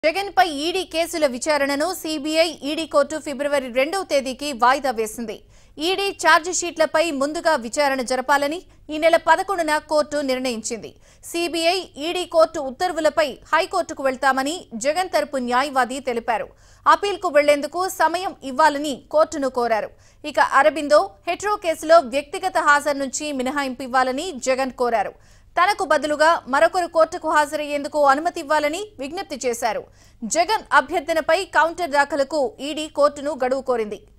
జగన్ పై ED కేసుల విచారణను CBI ED court ఫిబ్రవరి రెండవ తేదీకి వాయిదా వేసింది ఈడీ ఛార్జిషీట్లపై ముందుగా విచారణ జరపాలని ఈ నెల పదకొండున కోర్టు నిర్ణయించింది సిబిఐ ఈడీ కోర్టు ఉత్తర్వులపై హైకోర్టుకు వెళ్తామని జగన్ తరపు న్యాయవాది తెలిపారు అపీల్కు వెళ్లేందుకు సమయం ఇవ్వాలని కోర్టును కోరారు ఇక అరబిందో హెట్రో కేసులో వ్యక్తిగత హాజరు నుంచి మినహాయింపు ఇవ్వాలని జగన్ కోరారు తనకు బదులుగా మరొకరు కోర్టుకు హాజరయ్యేందుకు అనుమతి ఇవ్వాలని విజ్ఞప్తి చేశారు జగన్ అభ్యర్థనపై కౌంటర్ దాఖలకు ఈడీ కోర్టును గడువు కోరింది